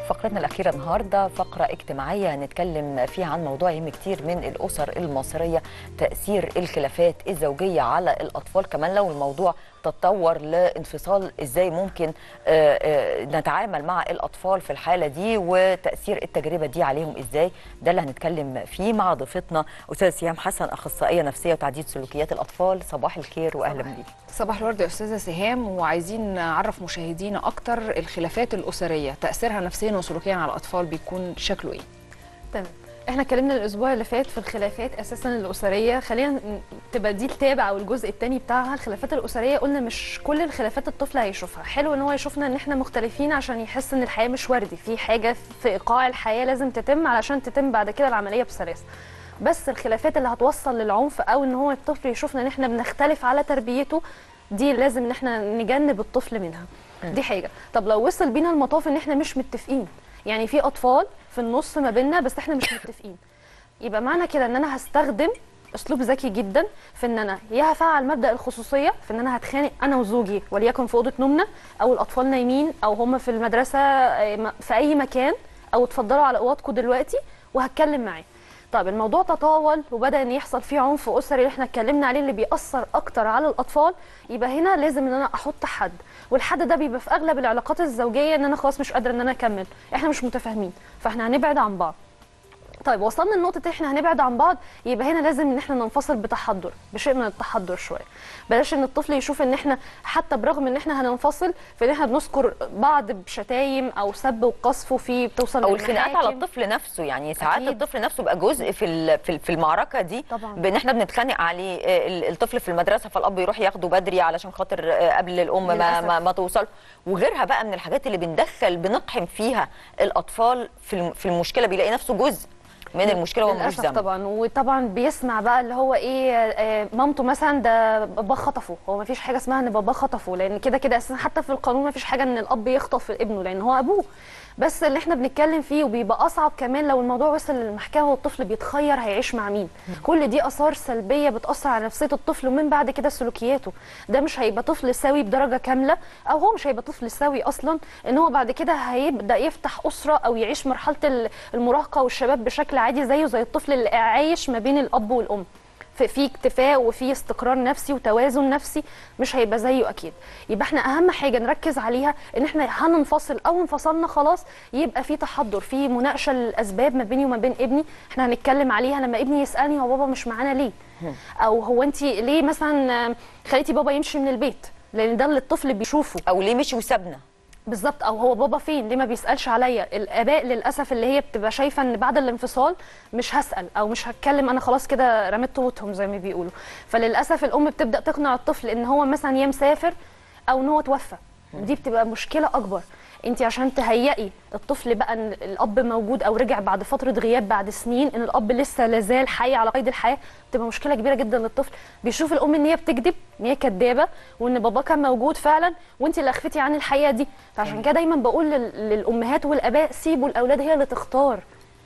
فقرتنا الأخيرة النهاردة فقرة اجتماعية هنتكلم فيها عن موضوع يهم كتير من الأسر المصرية تأثير الخلافات الزوجية على الأطفال كمان لو الموضوع تطور لانفصال ازاي ممكن آه، آه، نتعامل مع الأطفال في الحالة دي وتأثير التجربة دي عليهم ازاي ده اللي هنتكلم فيه مع ضيفتنا أستاذ سيام حسن أخصائية نفسية وتعديل سلوكيات الأطفال صباح الخير وأهلا بيك صباح الورد يا استاذه سهام وعايزين نعرف مشاهدينا اكتر الخلافات الاسريه تاثيرها نفسيا وسلوكيا على الاطفال بيكون شكله ايه تمام احنا اتكلمنا الاسبوع اللي فات في الخلافات اساسا الاسريه خلينا ن- تبقى دي التابع او الجزء الثاني بتاعها الخلافات الاسريه قلنا مش كل الخلافات الطفل هيشوفها حلو ان هو يشوفنا ان احنا مختلفين عشان يحس ان الحياه مش وردي في حاجه في ايقاع الحياه لازم تتم علشان تتم بعد كده العمليه بسلاسه بس الخلافات اللي هتوصل للعنف او ان هو الطفل يشوفنا ان احنا بنختلف على تربيته دي لازم ان احنا نجنب الطفل منها دي حاجه طب لو وصل بينا المطاف ان احنا مش متفقين يعني في اطفال في النص ما بيننا بس احنا مش متفقين يبقى معنى كده ان انا هستخدم اسلوب ذكي جدا في ان انا يا هفعل مبدا الخصوصيه في ان انا هتخانق انا وزوجي وليكن في اوضه نومنا او الاطفال نايمين او هم في المدرسه آه، م- في اي مكان او اتفضلوا على اوضتكم دلوقتي وهتكلم معاه طيب الموضوع تطاول وبدا ان يحصل فيه عنف اسري اللي احنا اتكلمنا عليه اللي بيأثر اكتر على الاطفال يبقى هنا لازم ان انا احط حد والحد ده بيبقى في اغلب العلاقات الزوجيه ان انا خلاص مش قادره ان انا اكمل احنا مش متفاهمين فاحنا هنبعد عن بعض طيب وصلنا لنقطة احنا هنبعد عن بعض يبقى هنا لازم ان احنا ننفصل بتحضر بشيء من التحضر شوية بلاش ان الطفل يشوف ان احنا حتى برغم ان احنا هننفصل في ان احنا بنذكر بعض بشتايم او سب وقذف وفي بتوصل او الخناقات على للمحاكم. الطفل نفسه يعني ساعات أكيد. الطفل نفسه بقى جزء في ال- في ال- في المعركه دي طبعاً. بان احنا بنتخانق عليه آه، ال- الطفل في المدرسه فالاب يروح ياخده بدري علشان خاطر آه، قبل الام ما, للأسف. ما, ما توصل وغيرها بقى من الحاجات اللي بندخل بنقحم فيها الاطفال في الم- في المشكله بيلاقي نفسه جزء من المشكله وهو ملوش للاسف ذنب طبعا وطبعا بيسمع بقى اللي هو ايه آه، مامته مثلا ده بابا خطفه هو ما فيش حاجه اسمها ان بابا خطفه لان كده كده اساسا حتى في القانون ما فيش حاجه ان الاب يخطف ابنه لان هو ابوه بس اللي احنا بنتكلم فيه وبيبقى اصعب كمان لو الموضوع وصل للمحكمه والطفل بيتخير هيعيش مع مين كل دي اثار سلبيه بتاثر على نفسيه الطفل ومن بعد كده سلوكياته ده مش هيبقى طفل سوي بدرجه كامله او هو مش هيبقى طفل سوي اصلا ان هو بعد كده هيبدا يفتح اسره او يعيش مرحله ال- المراهقه والشباب بشكل عادي زيه زي الطفل اللي عايش ما بين الاب والام في في اكتفاء وفي استقرار نفسي وتوازن نفسي مش هيبقى زيه اكيد يبقى احنا اهم حاجه نركز عليها ان احنا هننفصل او انفصلنا خلاص يبقى في تحضر في مناقشه للاسباب ما بيني وما بين ابني احنا هنتكلم عليها لما ابني يسالني هو بابا مش معانا ليه او هو انت ليه مثلا آه، خليتي بابا يمشي من البيت لان ده اللي الطفل بيشوفه او ليه مشي وسابنا بالظبط او هو بابا فين ليه ما بيسالش عليا الاباء للاسف اللي هي بتبقى شايفه ان بعد الانفصال مش هسال او مش هتكلم انا خلاص كده رميت طوبتهم زي ما بيقولوا فللاسف الام بتبدا تقنع الطفل ان هو مثلا يا مسافر او ان هو توفى دي بتبقى مشكله اكبر انت عشان تهيئي الطفل بقى ان الاب موجود او رجع بعد فتره غياب بعد سنين ان الاب لسه لازال حي على قيد الحياه بتبقى مشكله كبيره جدا للطفل بيشوف الام ان هي بتكذب ان هي كدابه وان بابا كان موجود فعلا وانت اللي اخفتي عن الحقيقه دي فعشان كده دايما بقول لل- للامهات والاباء سيبوا الاولاد هي اللي تختار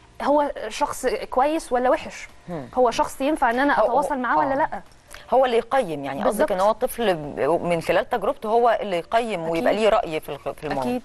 هو شخص كويس ولا وحش هو شخص ينفع ان انا هو- اتواصل معاه آه. ولا لا هو اللي يقيم يعني قصدك بالظبط. ان هو الطفل ب- من خلال تجربته هو اللي يقيم ويبقى أكيد. ليه راي في الخ- في الموضوع اكيد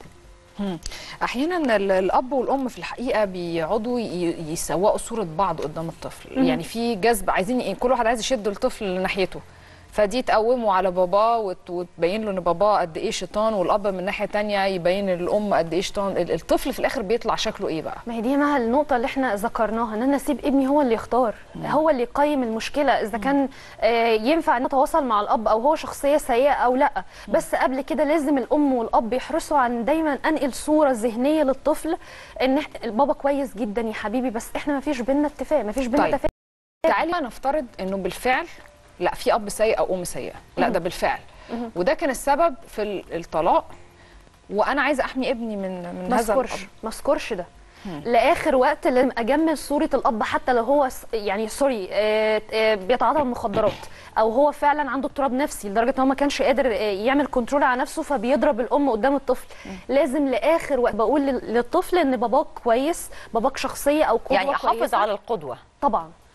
احيانا ال- الاب والام في الحقيقه بيقعدوا ي- يسوقوا صوره بعض قدام الطفل يعني في جذب عايزين ي- كل واحد عايز يشد الطفل لناحيته فدي تقومه على باباه وت- وتبين له ان باباه قد ايه شيطان والاب من ناحيه تانية يبين للام قد ايه شيطان ال- الطفل في الاخر بيطلع شكله ايه بقى ما هي دي مع النقطة اللي احنا ذكرناها ان انا اسيب ابني هو اللي يختار هو اللي يقيم المشكلة اذا كان آه، ينفع ان أتواصل مع الاب او هو شخصية سيئة او لا بس قبل كده لازم الام والاب يحرصوا عن دايما انقل صورة ذهنية للطفل ان إح- البابا كويس جدا يا حبيبي بس احنا ما فيش بينا اتفاق ما فيش بينا طيب. اتفاق تعالي بقى نفترض انه بالفعل لا في اب سيء او ام سيئه لا ده بالفعل وده كان السبب في ال- الطلاق وانا عايزه احمي ابني من من ما هذا اذكرش الاب ما اذكرش ده لاخر وقت لازم اجمل صوره الاب حتى لو هو س- يعني سوري آه، آه، بيتعاطى المخدرات او هو فعلا عنده اضطراب نفسي لدرجه ان هو ما كانش قادر آه، يعمل كنترول على نفسه فبيضرب الام قدام الطفل لازم لاخر وقت بقول لل- للطفل ان باباك كويس باباك شخصيه او قدوه يعني احافظ كويسة. على القدوه طبعا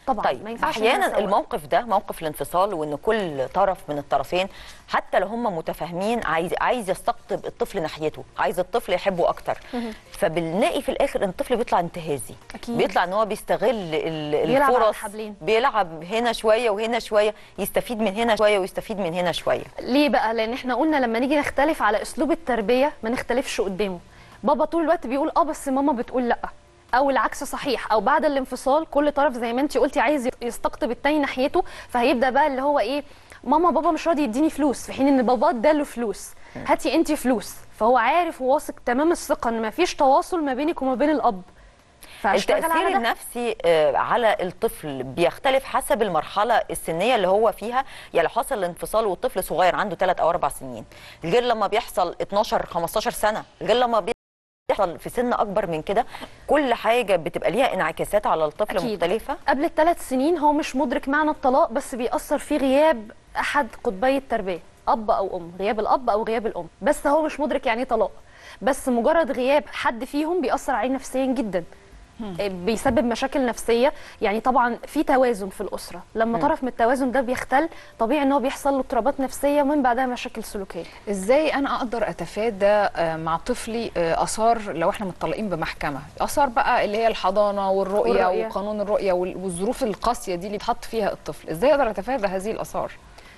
طبعا طيب ما ينفعش إن أنا احيانا أسوق. الموقف ده موقف الانفصال وان كل طرف من الطرفين حتى لو هم متفاهمين عايز عايز يستقطب الطفل ناحيته عايز الطفل يحبه اكتر فبنلاقي في الاخر ان الطفل بيطلع انتهازي أكيد. بيطلع ان هو بيستغل ال- بيلعب على الفرص الحبلين. بيلعب هنا شويه وهنا شويه يستفيد من هنا شويه ويستفيد من هنا شويه ليه بقى لان احنا قلنا لما نيجي نختلف على اسلوب التربيه ما نختلفش قدامه بابا طول الوقت بيقول اه بس ماما بتقول لا او العكس صحيح او بعد الانفصال كل طرف زي ما انت قلتي عايز يستقطب التاني ناحيته فهيبدا بقى اللي هو ايه ماما بابا مش راضي يديني فلوس في حين ان بابا اداله فلوس هاتي انت فلوس فهو عارف وواثق تمام الثقه ان مفيش تواصل ما بينك وما بين الاب فاشتغل التأثير على ده. النفسي آه، على الطفل بيختلف حسب المرحلة السنية اللي هو فيها يعني لو حصل انفصال والطفل صغير عنده 3 أو 4 سنين غير لما بيحصل 12 15 سنة غير لما بيحصل في سن أكبر من كده كل حاجة بتبقى ليها انعكاسات على الطفل أكيد. مختلفة قبل الثلاث سنين هو مش مدرك معنى الطلاق بس بيأثر فيه غياب أحد قطبي التربية أب أو أم غياب الأب أو غياب الأم بس هو مش مدرك يعني إيه طلاق بس مجرد غياب حد فيهم بيأثر عليه نفسيا جدا بيسبب مشاكل نفسيه يعني طبعا في توازن في الاسره لما طرف من التوازن ده بيختل طبيعي ان هو بيحصل له اضطرابات نفسيه ومن بعدها مشاكل سلوكيه ازاي انا اقدر اتفادى آه، مع طفلي آه، اثار لو احنا مطلقين بمحكمه اثار بقى اللي هي الحضانه والرؤيه, والرؤية. وقانون الرؤيه وال- والظروف القاسيه دي اللي بيتحط فيها الطفل ازاي اقدر اتفادى هذه الاثار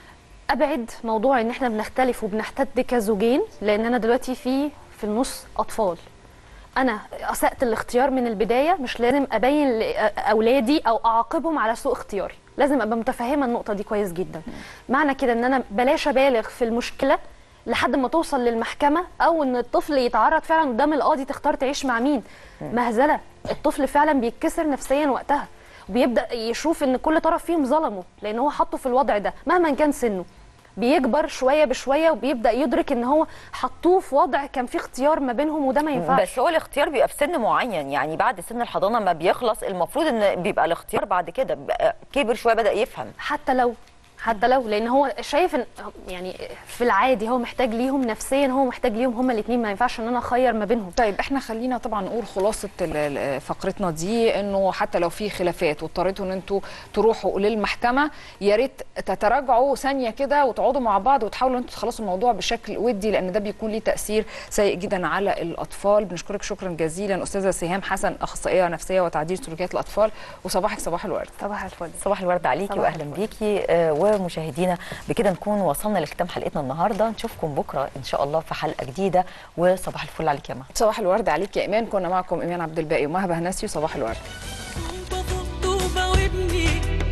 ابعد موضوع ان احنا بنختلف وبنحتد كزوجين لان انا دلوقتي في في النص اطفال انا اسات الاختيار من البدايه مش لازم ابين لاولادي او اعاقبهم على سوء اختياري لازم ابقى متفهمه النقطه دي كويس جدا معنى كده ان انا بلاش ابالغ في المشكله لحد ما توصل للمحكمه او ان الطفل يتعرض فعلا قدام القاضي تختار تعيش مع مين مهزله الطفل فعلا بيتكسر نفسيا وقتها وبيبدا يشوف ان كل طرف فيهم ظلمه لان هو حطه في الوضع ده مهما كان سنه بيكبر شويه بشويه وبيبدا يدرك ان هو حطوه في وضع كان فيه اختيار ما بينهم وده ما ينفعش بس هو الاختيار بيبقى في سن معين يعني بعد سن الحضانة ما بيخلص المفروض ان بيبقى الاختيار بعد كده بقى كبر شوية بدأ يفهم حتى لو حتى لو لان هو شايف ان يعني في العادي هو محتاج ليهم نفسيا هو محتاج ليهم هما الاثنين ما ينفعش ان انا اخير ما بينهم طيب احنا خلينا طبعا نقول خلاصه ال- ال- فقرتنا دي انه حتى لو في خلافات واضطريتوا ان انتوا تروحوا للمحكمه يا ريت تتراجعوا ثانيه كده وتقعدوا مع بعض وتحاولوا ان انتوا تخلصوا الموضوع بشكل ودي لان ده بيكون ليه تاثير سيء جدا على الاطفال بنشكرك شكرا جزيلا استاذه سهام حسن اخصائيه نفسيه وتعديل سلوكيات الاطفال وصباحك صباح الورد صباح الفل صباح الورد عليكي صباح واهلا بيكي آه، ومشاهدينا بكده نكون وصلنا لختام حلقتنا النهارده نشوفكم بكره ان شاء الله في حلقه جديده وصباح الفل عليك يا مها صباح الورد عليك يا ايمان كنا معكم ايمان عبد الباقي ومهبه هناسي صباح الورد طوبة فوق طوبة وابني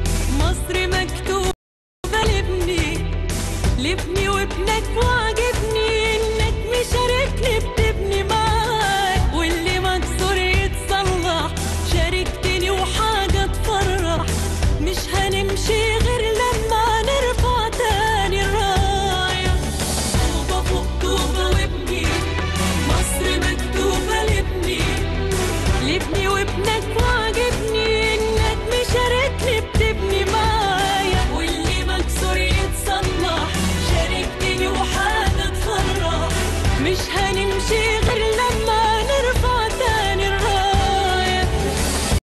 مصر مكتوبة لابني لابني وابنك وعجبني انك مشاركني بتبني معاك واللي مكسور يتصلح شاركتني وحاجة تفرح مش هنمشي غير لما نرفع تاني الراية طوبة فوق طوبة وابني مصر مكتوبة لابني لابني وابنك وعجبني انك مشاركني بتبني معايا واللي مكسور يتصلح شاركتني وحاجه تفرح مش هي